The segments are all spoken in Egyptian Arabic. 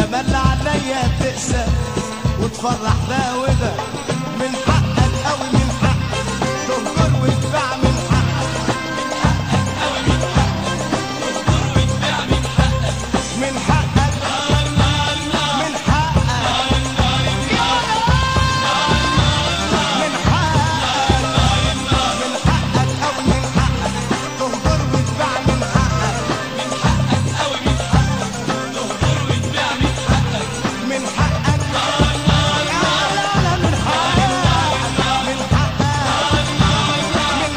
تملى عليا تقسى وتفرح ده وده من حقك قوي من حقك تهجر وتباع من حقك من حقك من حقك من حقك من حقك أو من حقك تهجر وتباع من حقك من حقك يا لا من حقك من حقك من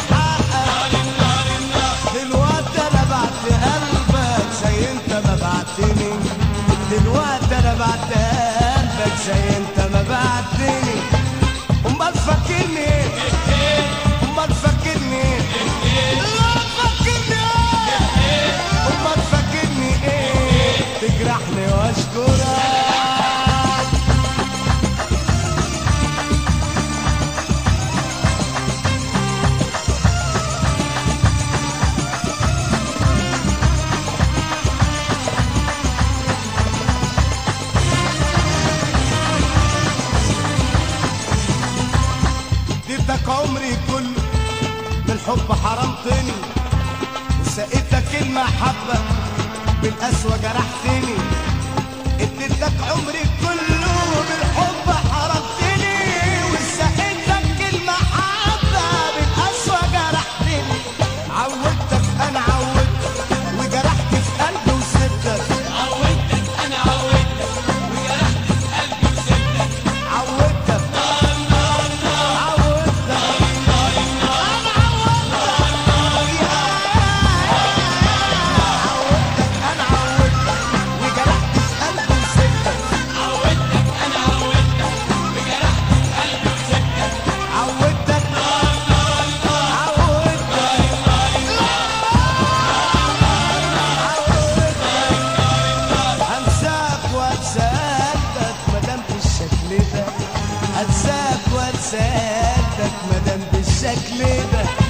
حقك دلوقتي انا بعت قلبك زي انت ما بعتني دلوقتي انا بعت قلبك زي انت ما بعتني امال فاكرني ايه امال فاكرني ايه امال فاكرني ايه امال فاكرني ايه تجرحني واشكرك اديتك عمري كله بالحب حرمتني وسقيتك المحبة بالقسوة جرحتني اديتك عمري كله بالحب حرمتني وسقيتك المحبة بالقسوة جرحتني عودتك انا عودتك وجرحت في قلبي وسبتك عودتك انا عودتك وجرحت في قلبي وسبتك عودتك عودتك عودتك انا عودتك وجرحت في قلبي وسبتك عودتك انا عودتك وجرحت في قلبي وسبتك عودتك عودتك هنساك وانساك مادام بالشكل ده هنساك وانساك مادام بالشكل ده